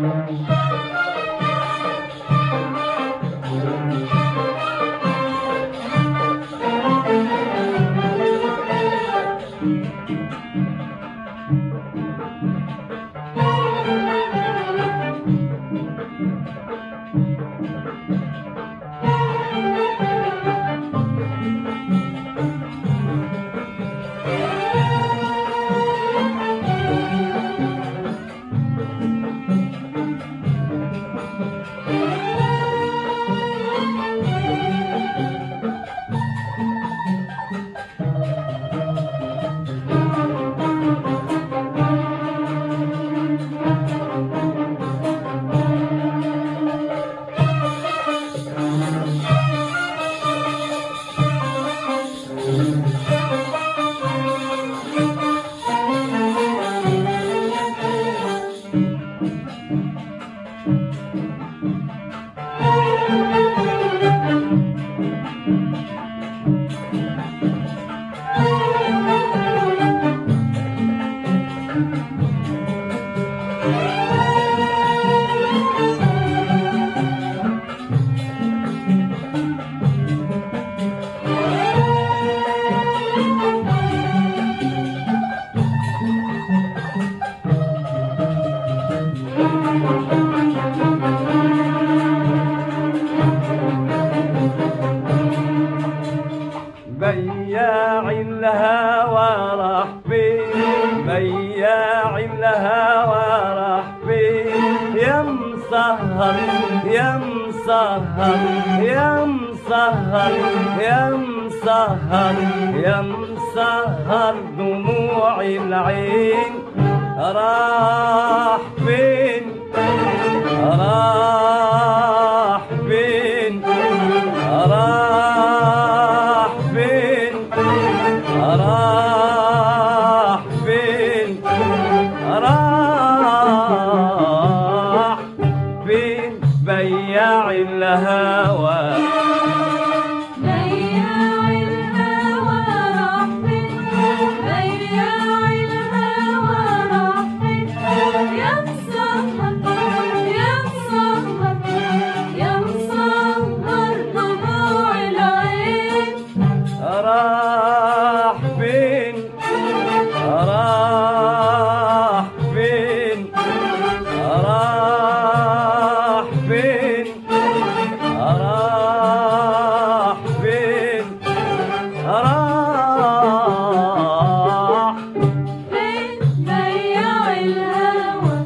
بياع الهوى راح فين بياع الهوى راح فين يا مسهر يا مسهر يا مسهر يا مسهر يا مسهر دموع العين راح فين راح فين راح فين راح فين راح فين بياع الهوى بياع الهوى راح فين بياع الهوى راح فين يا مسهر يا مسهر يا مسهر دموع العين راح فين راح فين راح فين راح فين راح فين بياع الهوى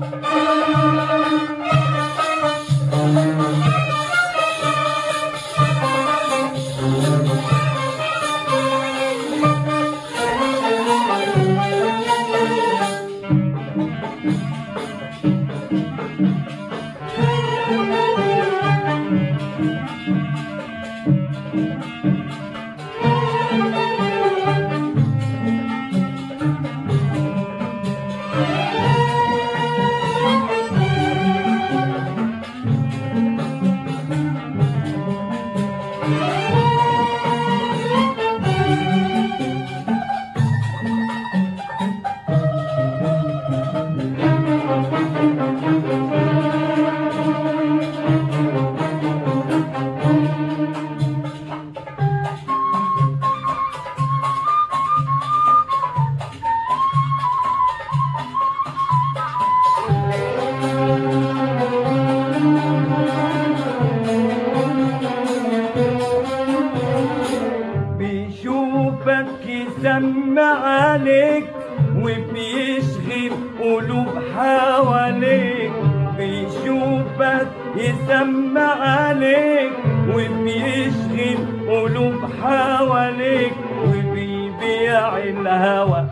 بيشوفك يسمع عليك وبيشغل قلوب حواليك بيشوفك يسمع عليك وبيشغل قلوب حواليك وبيبيع الهوى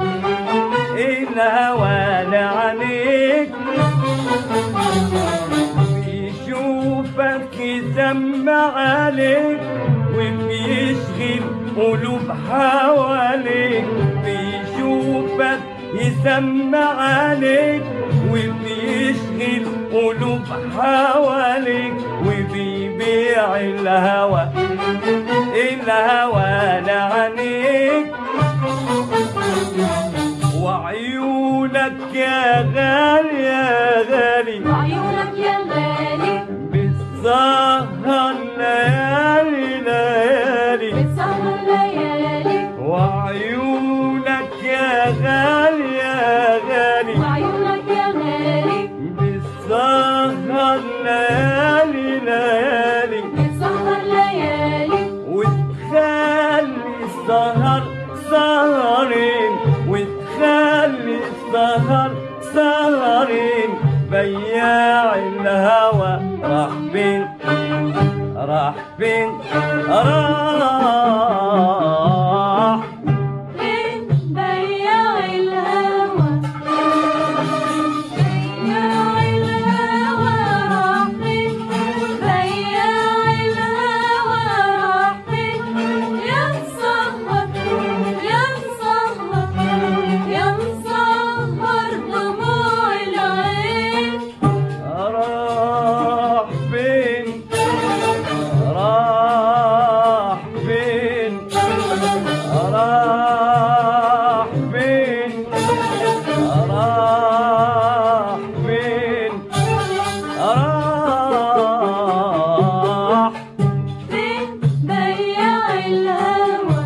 الهوى لعليك بيشوفك يسمع عليك وبيشغل قلوب حواليك بيشوفك يسمع عليك وبيشغل قلوب حواليك وبيبيع الهوى الهوى لعنيك وعيونك يا غالي يا غالي عيونك محتارين بياع الهوى راح فين راح فين راح فين بياع الهوى بياع الهوى راح فين بياع الهوى راح فين يا مسهر يا مسهر يا مسهر دموع العين راح فين راح فين راح فين راح فين راح فين بياع الهوى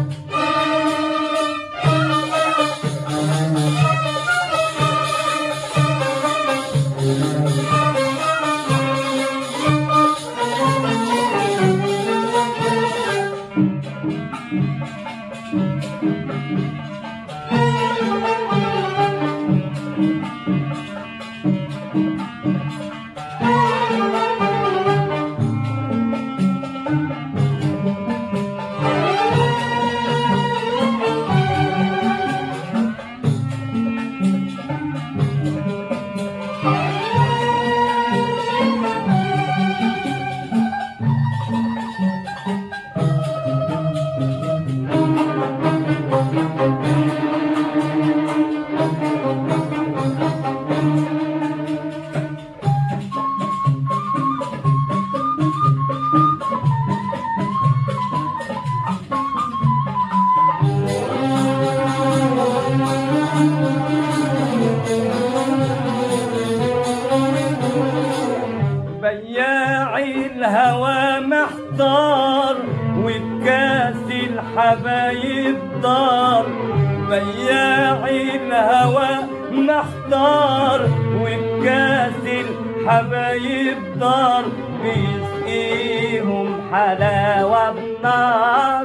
بياع الهوى محتار وبكاس الحبايب دار بياع الهوى محتار وبكاس الحبايب دار بيسقيهم حلاوة بنار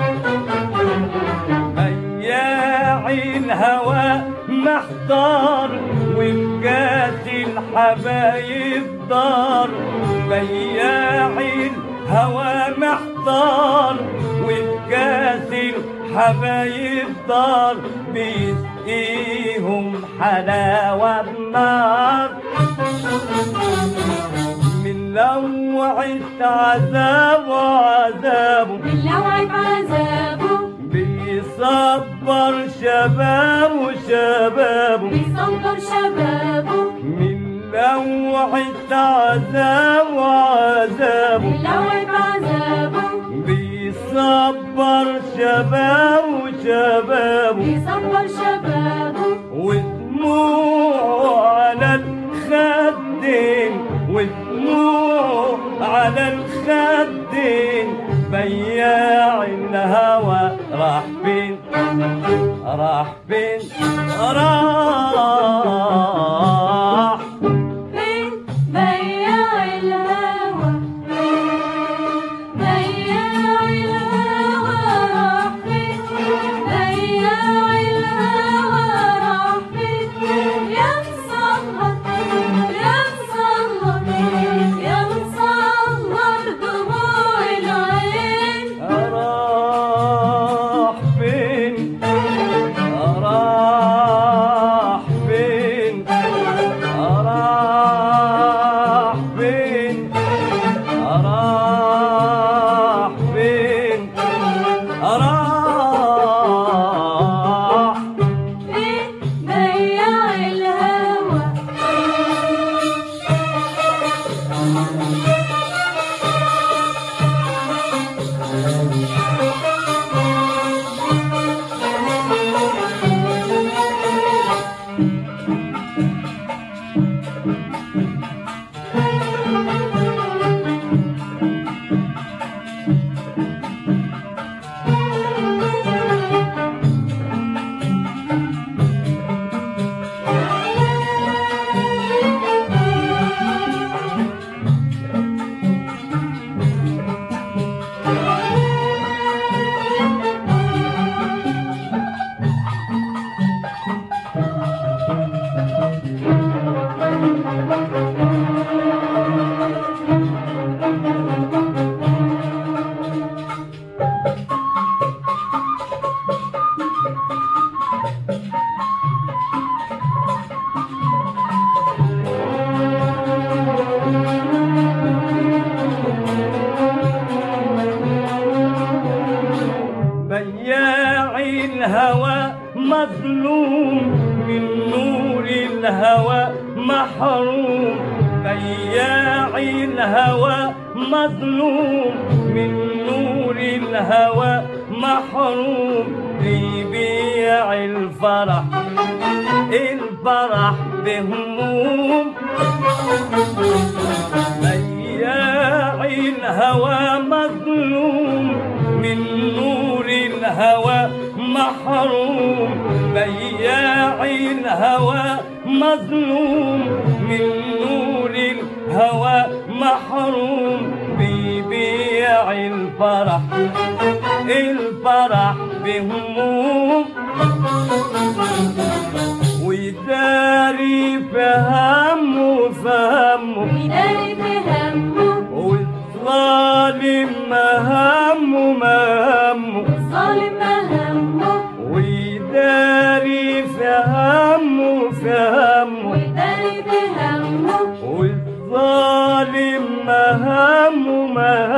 بياع الهوى محتار وبكاس الحبايب دار بياع الهوى محتار وبكاس الحبايب دار بيسقيهم حلاوة بنار من لوعة عذاب وعذابه باللوعة عذابه بيصبر شباب وشبابه بيصبر شبابه من لوعة عذاب وعذابه باللوعة عذابه بيصبر شباب وشبابه بيصبر شبابه ودموع على الخدين ودموع على الخدين بياع الهوى راح فين راح فين راح فين بياع الهوى بياع الهوى راح فين بياع الهوى راح فين يا مسهر يا مسهر يا مسهر دموع العين راح فين راح فين راح فين راح فين راح فين بياع الهوى محروم بياع الهوى مظلوم من نور الهوى محروم بيبيع الفرح الفرح بهموم بياع الهوى مظلوم من نور الهوى محروم بياع الهوى مظلوم من نور الهوى محروم بيبيع الفرح الفرح بهموم ويداري فهمه فهمه بداية همه والظالم همه ما همه الظالم همه ويداري فهمه فهمه بداية همه والظالم همه ما